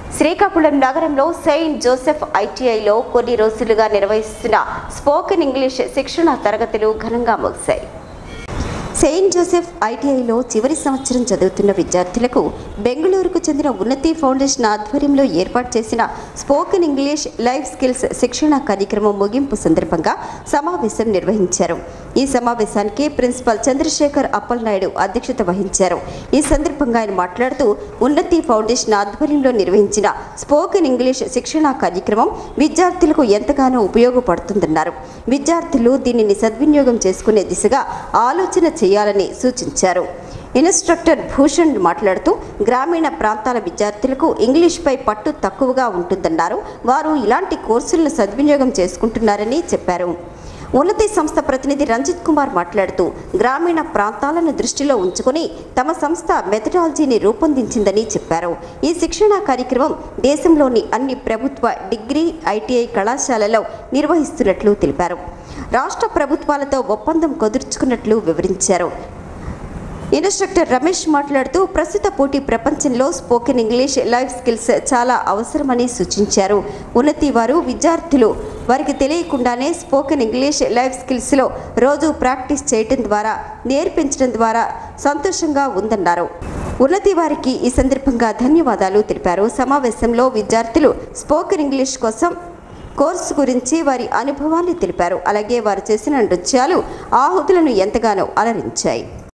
శ్రీకాకుళం నగరంలో Saint Joseph ఐటీఐలో కొన్ని రోజులుగా నిర్వహిస్తున్న స్పోకెన్ ఇంగ్లీష్ శిక్షణ తరగతులు ఘనంగా ముగిశాయి సెయింట్ జోసెఫ్ ఐటీఐలో చివరి సంవత్సరం చదువుతున్న విద్యార్థులకు బెంగళూరుకు చెందిన ఉన్నతి ఫౌండేషన్ ఆధ్వర్యంలో ఏర్పాటు చేసిన స్పోకెన్ ఇంగ్లీష్ లైఫ్ స్కిల్స్ శిక్షణ కార్యక్రమం ముగింపు సందర్భంగా సమావేశం నిర్వహించారు ఈ సమావేశానికి ప్రిన్సిపల్ చంద్రశేఖర్ అప్పలనాయుడు అధ్యక్షత వహించారు ఈ సందర్భంగా ఆయన మాట్లాడుతూ ఉన్నతి ఫౌండేషన్ ఆధ్వర్యంలో నిర్వహించిన స్పోకెన్ ఇంగ్లీష్ శిక్షణ కార్యక్రమం విద్యార్థులకు ఎంతగానో ఉపయోగపడుతుందన్నారు విద్యార్థులు దీనిని సద్వినియోగం చేసుకునే దిశగా ఆలోచన చేయాలని సూచించారు ఇన్స్ట్రక్టర్ భూషణ్ మాట్లాడుతూ గ్రామీణ ప్రాంతాల విద్యార్థులకు ఇంగ్లీష్పై పట్టు తక్కువగా ఉంటుందన్నారు వారు ఇలాంటి కోర్సులను సద్వినియోగం చేసుకుంటున్నారని చెప్పారు ఉన్నతి సంస్థ ప్రతినిధి రంజిత్ కుమార్ మాట్లాడుతూ గ్రామీణ ప్రాంతాలను దృష్టిలో ఉంచుకొని తమ సంస్థ మెథడాలజీని రూపొందించిందని చెప్పారు ఈ శిక్షణ కార్యక్రమం దేశంలోని అన్ని ప్రభుత్వ డిగ్రీ ఐటీఐ కళాశాలలో నిర్వహిస్తున్నట్లు తెలిపారు రాష్ట్ర ప్రభుత్వాలతో ఒప్పందం కుదుర్చుకున్నట్లు వివరించారు ఇన్స్ట్రక్టర్ రమేష్ మాట్లాడుతూ ప్రస్తుత పోటీ ప్రపంచంలో స్పోకెన్ ఇంగ్లీష్ లైఫ్ స్కిల్స్ చాలా అవసరమని సూచించారు ఉన్నతి వారు విద్యార్థులు వారికి తెలియకుండానే స్పోకెన్ ఇంగ్లీష్ లైఫ్ స్కిల్స్లో రోజు ప్రాక్టీస్ చేయటం ద్వారా నేర్పించడం ద్వారా సంతోషంగా ఉందన్నారు ఉన్నతి వారికి ఈ సందర్భంగా ధన్యవాదాలు తెలిపారు సమావేశంలో విద్యార్థులు స్పోకెన్ ఇంగ్లీష్ కోసం కోర్సు గురించి వారి అనుభవాన్ని తెలిపారు అలాగే వారు చేసిన నృత్యాలు ఆహుతులను ఎంతగానో అలరించాయి